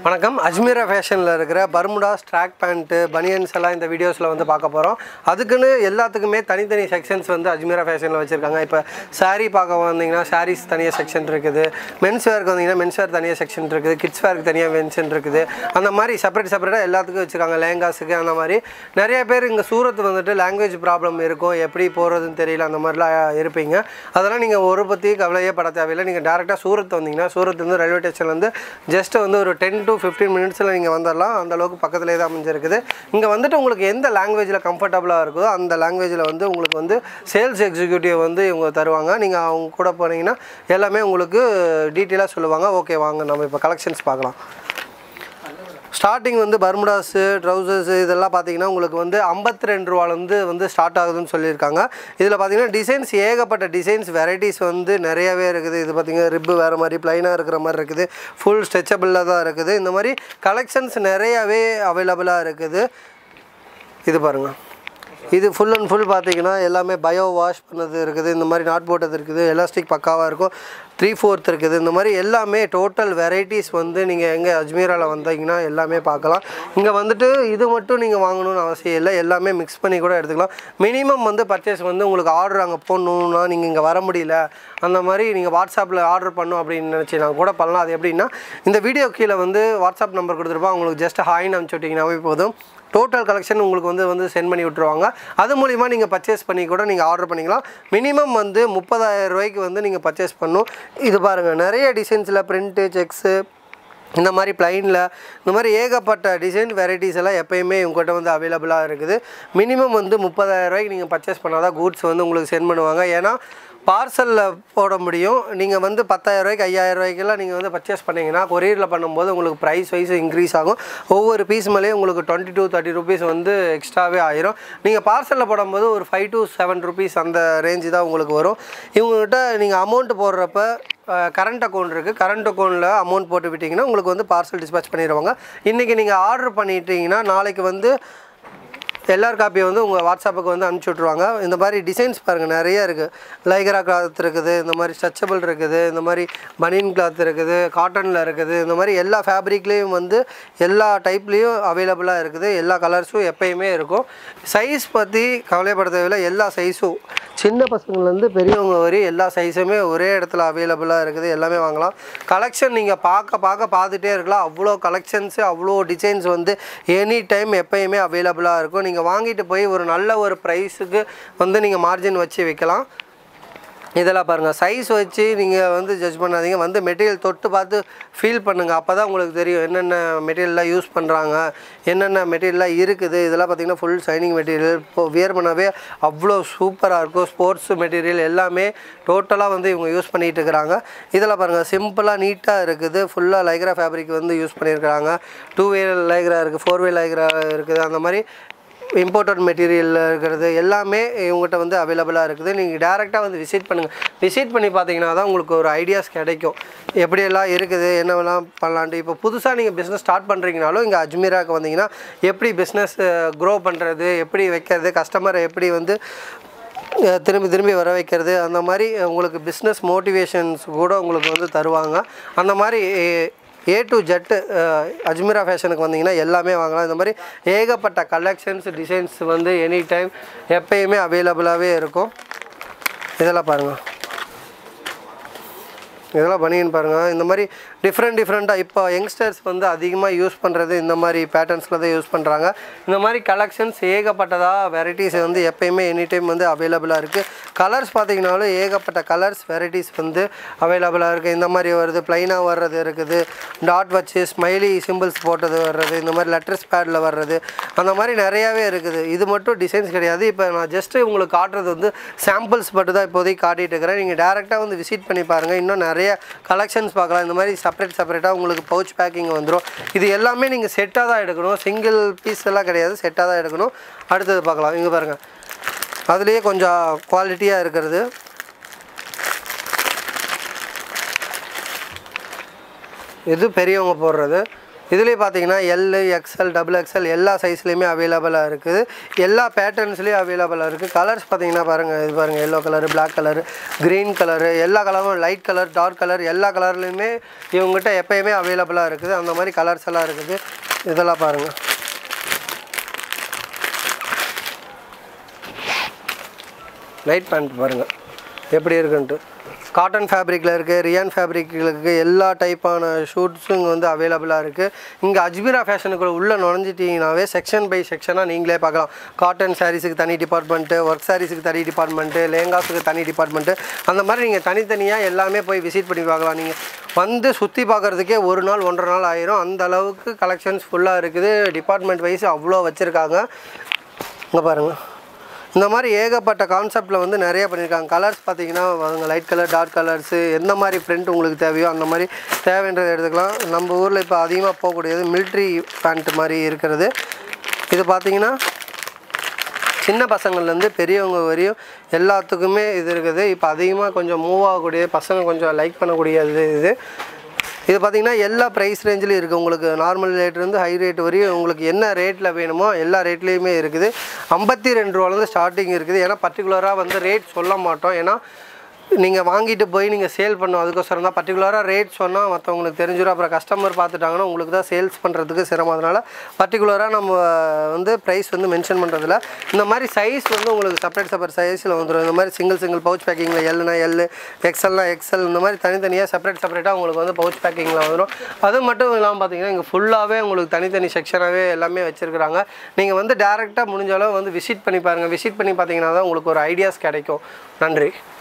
வணக்கம் அஜ்மீரா ஃபேஷனில் இருக்கிற Bermudas track pant banians எல்லாம் இந்த வீடியோஸில் வந்து பார்க்க போகிறோம் அதுக்குன்னு எல்லாத்துக்குமே தனித்தனி செக்ஷன்ஸ் வந்து அஜ்மீரா ஃபேஷனில் வச்சுருக்காங்க இப்போ saree பார்க்க வந்தீங்கன்னா sarees தனியாக செக்ஷன் இருக்குது மென்ஸ் வேர்க்கு வந்தீங்கன்னா மென்ஸ் வேர் தனியாக செக்ஷன் இருக்குது கிட்ஸ் வேர்க்கு தனியாக மென்ஷன் இருக்குது அந்த மாதிரி செப்பரேட் செப்பரேட்டாக எல்லாத்துக்கும் வச்சுருக்காங்க லேங்காஸுக்கு அந்த மாதிரி நிறைய பேர் இங்கே சூரத் வந்துட்டு லாங்குவேஜ் ப்ராப்ளம் இருக்கும் எப்படி போகிறதுன்னு தெரியல அந்த மாதிரிலாம் இருப்பீங்க அதெல்லாம் நீங்கள் ஒரு பற்றி கவலையே பட தேவையில்லை நீங்கள் டேரெக்டாக சூரத் வந்தீங்கன்னா சூரத் வந்து ரயில்வே ஸ்டேஷன்லேருந்து ஜஸ்ட் வந்து ஒரு டென் டு ஃபிஃப்டீன் மினிட்ஸில் நீங்கள் வந்துடலாம் அந்த அளவுக்கு பக்கத்துலேயே தான் அமைஞ்சிருக்குது இங்கே வந்துட்டு உங்களுக்கு எந்த லாங்குவேஜில் கம்ஃபர்டபுளாக இருக்குதோ அந்த லாங்குவேஜில் வந்து உங்களுக்கு வந்து சேல்ஸ் எக்ஸிக்யூட்டிவ் வந்து இவங்க தருவாங்க நீங்கள் அவங்க கூட போனீங்கன்னா எல்லாமே உங்களுக்கு டீட்டெயிலாக சொல்லுவாங்க ஓகே வாங்க நம்ம இப்போ கலெக்ஷன்ஸ் பார்க்கலாம் ஸ்டார்டிங் வந்து பர்முடாஸு ட்ரௌசர்ஸு இதெல்லாம் பார்த்தீங்கன்னா உங்களுக்கு வந்து ஐம்பத்தி ரெண்டு ரூபாலேருந்து வந்து ஸ்டார்ட் ஆகுதுன்னு சொல்லியிருக்காங்க இதில் பார்த்தீங்கன்னா டிசைன்ஸ் ஏகப்பட்ட டிசைன்ஸ் வெரைட்டிஸ் வந்து நிறையவே இருக்குது இது பார்த்தீங்கன்னா ரிப்பு வேறு மாதிரி ப்ளைனாக இருக்கிற மாதிரி இருக்குது ஃபுல் ஸ்ட்ரெச்சபிளில் தான் இருக்குது இந்த மாதிரி கலெக்ஷன்ஸ் நிறையவே அவைலபிளாக இருக்குது இது பாருங்கள் இது ஃபுல் அண்ட் ஃபுல் பார்த்தீங்கன்னா எல்லாமே பயோ வாஷ் பண்ணது இருக்குது இந்த மாதிரி நாட் போட்டது இருக்குது எலாஸ்டிக் பக்காவாக இருக்கும் த்ரீ ஃபோர்த் இருக்குது இந்த மாதிரி எல்லாமே டோட்டல் வெரைட்டிஸ் வந்து நீங்கள் எங்கே அஜ்மீராவில் வந்தீங்கன்னா எல்லாமே பார்க்கலாம் இங்கே வந்துட்டு இது மட்டும் நீங்கள் வாங்கணும்னு அவசியம் இல்லை எல்லாமே மிக்ஸ் பண்ணி கூட எடுத்துக்கலாம் மினிமம் வந்து பர்ச்சேஸ் வந்து உங்களுக்கு ஆர்டர் அங்கே போடணுன்னா நீங்கள் இங்கே வர முடியல அந்த மாதிரி நீங்கள் வாட்ஸ்அப்பில் ஆர்டர் பண்ணும் அப்படின்னு நினச்சினா கூட பண்ணலாம் அது எப்படின்னா இந்த வீடியோ கீழே வந்து வாட்ஸ்அப் நம்பர் கொடுத்துருப்போம் உங்களுக்கு ஜஸ்ட் ஹாய்னு அனுப்பிச்சு விட்டிங்கன்னாவே போதும் டோட்டல் கலெக்ஷன் உங்களுக்கு வந்து வந்து சென்ட் பண்ணி விட்ருவாங்க அது மூலிமா நீங்கள் பர்ச்சேஸ் பண்ணி கூட நீங்கள் ஆர்டர் பண்ணிக்கலாம் மினிமம் வந்து முப்பதாயிரம் ரூபாய்க்கு வந்து நீங்கள் பர்ச்சேஸ் பண்ணணும் இது பாருங்கள் நிறைய டிசைன்ஸில் பிரிண்ட்டு செக்ஸு இந்த மாதிரி ப்ளைனில் இந்த மாதிரி ஏகப்பட்ட டிசைன் வெரைட்டிஸ் எல்லாம் எப்பயுமே உங்கள்கிட்ட வந்து அவைலபிளாக இருக்குது மினிமம் வந்து முப்பதாயிரம் ரூபாய்க்கு நீங்கள் பர்ச்சேஸ் பண்ணால் தான் கூட்ஸ் வந்து உங்களுக்கு சென்ட் பண்ணுவாங்க ஏன்னா பார்சலில் போட முடியும் நீங்கள் வந்து பத்தாயிரம் ரூபாய்க்கு ஐயாயிரம் ரூபாய்க்கெல்லாம் நீங்கள் வந்து பர்ச்சேஸ் பண்ணிங்கன்னா கொரியரில் பண்ணும்போது உங்களுக்கு ப்ரைஸ் வைஸ் இன்க்ரீஸ் ஆகும் ஒவ்வொரு பீஸ் மேலேயும் உங்களுக்கு டுவெண்ட்டி டூ தேர்ட்டி ருபீஸ் வந்து எக்ஸ்ட்ராவே ஆயிரும் நீங்கள் பார்சலில் போடும்போது ஒரு ஃபைவ் டு செவன் ருபீஸ் அந்த ரேஞ்சு தான் உங்களுக்கு வரும் இவங்ககிட்ட நீங்கள் அமௌண்ட் போடுறப்ப கரண்ட் அக்கௌண்ட் இருக்குது கரண்ட் அக்கௌண்ட்டில் அமௌண்ட் போட்டு விட்டிங்கன்னா உங்களுக்கு வந்து பார்சல் டிஸ்பேச் பண்ணிடுவாங்க இன்றைக்கி நீங்கள் ஆர்டர் பண்ணிட்டீங்கன்னா நாளைக்கு வந்து எல்லார் காப்பியை வந்து உங்கள் வாட்ஸ்அப்புக்கு வந்து அனுப்பிச்சி விட்ருவாங்க இந்த மாதிரி டிசைன்ஸ் பாருங்கள் நிறைய இருக்குது லைகரா கிளாத் இருக்குது இந்த மாதிரி ஸ்ட்ரெச்சபிள் இருக்குது இந்த மாதிரி பனியன் கிளாத் இருக்குது காட்டனில் இருக்குது இந்த மாதிரி எல்லா ஃபேப்ரிக்லேயும் வந்து எல்லா டைப்லேயும் அவைலபிளாக இருக்குது எல்லா கலர்ஸும் எப்பயுமே இருக்கும் சைஸ் பற்றி கவலைப்பட தேவையில்லை எல்லா சைஸும் சின்ன பசங்கள்லேருந்து பெரியவங்க வரை எல்லா சைஸுமே ஒரே இடத்துல அவைலபிளாக இருக்குது எல்லாமே வாங்கலாம் கலெக்ஷன் நீங்கள் பார்க்க பார்க்க பார்த்துட்டே இருக்கலாம் அவ்வளோ கலெக்ஷன்ஸு அவ்வளோ டிசைன்ஸ் வந்து எனி டைம் எப்பயுமே அவைலபிளாக இருக்கும் நீங்கள் வாங்கிட்டு போய் ஒரு நல்ல ஒரு ப்ரைஸுக்கு வந்து நீங்கள் மார்ஜின் வச்சு விற்கலாம் இதெல்லாம் பாருங்கள் சைஸ் வச்சு நீங்கள் வந்து ஜட்ஜ் பண்ணாதீங்க வந்து மெட்டீரியல் தொட்டு பார்த்து ஃபீல் பண்ணுங்கள் அப்போ தான் உங்களுக்கு தெரியும் என்னென்ன மெட்டீரியல்லாம் யூஸ் பண்ணுறாங்க என்னென்ன மெட்டீரியல்லாம் இருக்குது இதெல்லாம் பார்த்திங்கன்னா ஃபுல் ஷைனிங் மெட்டீரியல் இப்போ வியர் பண்ணவே அவ்வளோ சூப்பராக இருக்கும் ஸ்போர்ட்ஸ் மெட்டீரியல் எல்லாமே டோட்டலாக வந்து இவங்க யூஸ் பண்ணிகிட்டு இருக்கிறாங்க இதெல்லாம் பாருங்கள் சிம்பிளாக நீட்டாக இருக்குது ஃபுல்லாக லைக்ரா ஃபேப்ரிக் வந்து யூஸ் பண்ணியிருக்கிறாங்க டூ வே லைக்ரா இருக்குது ஃபோர் வே லைக்ரா இருக்குது அந்த மாதிரி இம்போர்ட்டட் மெட்டீரியல் இருக்கிறது எல்லாமே இவங்ககிட்ட வந்து அவைலபிளாக இருக்குது நீங்கள் டேரெக்டாக வந்து விசிட் பண்ணுங்கள் விசிட் பண்ணி பார்த்தீங்கன்னா தான் உங்களுக்கு ஒரு ஐடியாஸ் கிடைக்கும் எப்படியெல்லாம் இருக்குது என்னவெல்லாம் பண்ணலான்ட்டு இப்போ புதுசாக நீங்கள் பிஸ்னஸ் ஸ்டார்ட் பண்ணுறீங்கனாலும் இங்கே அஜ்மீராக்கு வந்தீங்கன்னா எப்படி பிஸ்னஸ் க்ரோ பண்ணுறது எப்படி வைக்கிறது கஸ்டமரை எப்படி வந்து அஹ், திரும்பி திரும்பி வர வைக்கிறது அந்த மாதிரி உங்களுக்கு பிஸ்னஸ் மோட்டிவேஷன்ஸ் கூட உங்களுக்கு வந்து தருவாங்க அந்த மாதிரி ஏ டு ஜெட்டு அஜ்மீரா ஃபேஷனுக்கு வந்தீங்கன்னா எல்லாமே வாங்கலாம் இந்த மாதிரி ஏகப்பட்ட கலெக்ஷன்ஸ் டிசைன்ஸ் வந்து எனி டைம் எப்பயுமே அவைலபிளாகவே இருக்கும் இதெல்லாம் பாருங்கள் இதெல்லாம் பனியன் பாருங்கள் இந்த மாதிரி டிஃப்ரெண்ட் டிஃப்ரெண்ட்டாக இப்போ யங்ஸ்டர்ஸ் வந்து அதிகமாக யூஸ் பண்ணுறது இந்த மாதிரி பேட்டர்ன்ஸில் தான் யூஸ் பண்ணுறாங்க இந்த மாதிரி கலெக்ஷன்ஸ் ஏகப்பட்டதாக வெரைட்டிஸ் வந்து எப்பயுமே எனி டைம் வந்து அவைலபிளாக இருக்குது கலர்ஸ் பார்த்தீங்கனாலும் ஏகப்பட்ட கலர்ஸ் வெரைட்டிஸ் வந்து அவைலபிளாக இருக்குது இந்த மாதிரி வருது ப்ளைனாக வர்றது இருக்குது டாட் வச்சு ஸ்மைலி சிம்பிள்ஸ் போட்டது வர்றது இந்த மாதிரி லெட்டர்ஸ் பேடில் வர்றது அந்த மாதிரி நிறையாவே இருக்குது இது மட்டும் டிசைன்ஸ் கிடையாது இப்போ நான் ஜஸ்ட்டு உங்களுக்கு காட்டுறது வந்து சாம்பிள்ஸ் மட்டும் தான் இப்போதைக்கு காட்டிகிட்டு இருக்கிறேன் நீங்கள் டேரெக்டாக வந்து விசிட் பண்ணி பாருங்கள் இன்னும் நிறைய கலெக்ஷன்ஸ் பார்க்கலாம் இந்த மாதிரி செப்பரேட் செப்பரேட்டாக உங்களுக்கு பவுச் பேக்கிங் வந்துடும் இது எல்லாமே நீங்கள் செட்டாக தான் எடுக்கணும் சிங்கிள் பீஸ் எல்லாம் கிடையாது செட்டாக தான் எடுக்கணும் அடுத்தது பார்க்கலாம் இங்கே பாருங்கள் அதுலேயே கொஞ்சம் குவாலிட்டியாக இருக்கிறது இது பெரியவங்க போடுறது இதுலேயே பார்த்தீங்கன்னா எல் எக்ஸ்எல் டபுள் எக்ஸ்எல் எல்லா சைஸ்லேயுமே அவைலபிளாக இருக்குது எல்லா பேட்டர்ன்ஸ்லேயும் அவைலபிளாக இருக்குது கலர்ஸ் பார்த்தீங்கன்னா பாருங்கள் இது பாருங்கள் yellow colour black colour green colour எல்லா கலரும் லைட் கலர் டார்க் கலர் எல்லா கலர்லேயுமே இவங்ககிட்ட எப்பயுமே அவைலபிளாக இருக்குது அந்த மாதிரி கலர்ஸ் எல்லாம் இருக்குது இதெல்லாம் பாருங்கள் நைட் பேண்ட் பாருங்கள் எப்படி இருக்குன்ட்டு காட்டன் ஃபேப்ரிக்கில் இருக்குது ரியான் ஃபேப்ரிக்கில் இருக்குது எல்லா டைப்பான ஷூட்ஸும் இங்கே வந்து அவைலபிளாக இருக்குது இங்கே அஜ்மீரா ஃபேஷனுக்குள்ள உள்ளே நுழைஞ்சிட்டிங்கனாவே செக்ஷன் பை செக்ஷனாக நீங்களே பார்க்கலாம் காட்டன் சாரீஸுக்கு தனி டிபார்ட்மெண்ட்டு ஒர்க் சாரீஸுக்கு தனி டிபார்ட்மெண்ட்டு லேங்காஸுக்கு தனி டிபார்ட்மெண்ட்டு அந்த மாதிரி நீங்கள் தனித்தனியாக எல்லாமே போய் விசிட் பண்ணி பார்க்கலாம் நீங்கள் வந்து சுற்றி பார்க்குறதுக்கே ஒரு நாள் ஒன்றரை நாள் ஆயிரும் அந்த அளவுக்கு கலெக்ஷன்ஸ் ஃபுல்லாக இருக்குது டிபார்ட்மெண்ட் வைஸ் அவ்வளோ வச்சுருக்காங்க இங்கே பாருங்கள் இந்த மாதிரி ஏகப்பட்ட கான்செப்டில் வந்து நிறைய பண்ணியிருக்காங்க கலர்ஸ் பார்த்தீங்கன்னா அவங்க லைட் கலர் டார்க் கலர்ஸு எந்த மாதிரி பிரிண்ட் உங்களுக்கு தேவையோ அந்த மாதிரி தேவைன்றதை எடுத்துக்கலாம் நம்ம ஊரில் இப்போ அதிகமாக போகக்கூடியது மிலிட்ரி பேண்ட் மாதிரி இருக்கிறது இது பார்த்தீங்கன்னா சின்ன பசங்கள்லேருந்து பெரியவங்க வரையும் எல்லாத்துக்குமே இது இருக்குது இப்போ அதிகமாக கொஞ்சம் மூவ் ஆகக்கூடிய பசங்க கொஞ்சம் லைக் பண்ணக்கூடிய இது இது இது பார்த்தீங்கன்னா எல்லா ப்ரைஸ் ரேஞ்சிலையும் இருக்குது உங்களுக்கு நார்மல் ரேட்லேருந்து ஹை ரேட் வரையும் உங்களுக்கு என்ன ரேட்டில் வேணுமோ எல்லா ரேட்லேயுமே இருக்குது ஐம்பத்தி ரெண்டு ரூபாலேருந்து ஸ்டார்டிங் இருக்குது ஏன்னா பர்டிகுலராக வந்து ரேட் சொல்ல மாட்டோம் ஏன்னா நீங்கள் வாங்கிட்டு போய் நீங்கள் சேல் பண்ணும் அதுக்கோசரம் தான் பர்டிகுலராக ரேட் சொன்னால் மற்றவங்களுக்கு தெரிஞ்சிடும் அப்புறம் கஸ்டமர் பார்த்துட்டாங்கன்னா உங்களுக்கு தான் சேல்ஸ் பண்ணுறதுக்கு சிரமம் அதனால் பர்டிகுலராக நம்ம வந்து ப்ரைஸ் வந்து மென்ஷன் பண்ணுறதில்ல இந்த மாதிரி சைஸ் வந்து உங்களுக்கு செப்பரேட் செப்பரேட் சைஸில் வந்துடும் இந்த மாதிரி சிங்கிள் சிங்கிள் பவுச் பேக்கிங்கில் எல்னா எல் எக்ஸ்எல்னா எக்ஸ்எல் இந்த மாதிரி தனித்தனியாக செப்பரேட் செப்பரேட்டாக உங்களுக்கு வந்து பவுச் பேக்கிங்கில் வந்துடும் அது மட்டும் இல்லாமல் பார்த்தீங்கன்னா இங்கே ஃபுல்லாகவே உங்களுக்கு தனித்தனி செக்ஷனாகவே எல்லாமே வச்சுருக்குறாங்க நீங்கள் வந்து டேரெக்டாக முடிஞ்ச அளவு வந்து விசிட் பண்ணி பாருங்கள் விசிட் பண்ணி பார்த்தீங்கன்னா தான் உங்களுக்கு ஒரு ஐடியாஸ் கிடைக்கும் நன்றி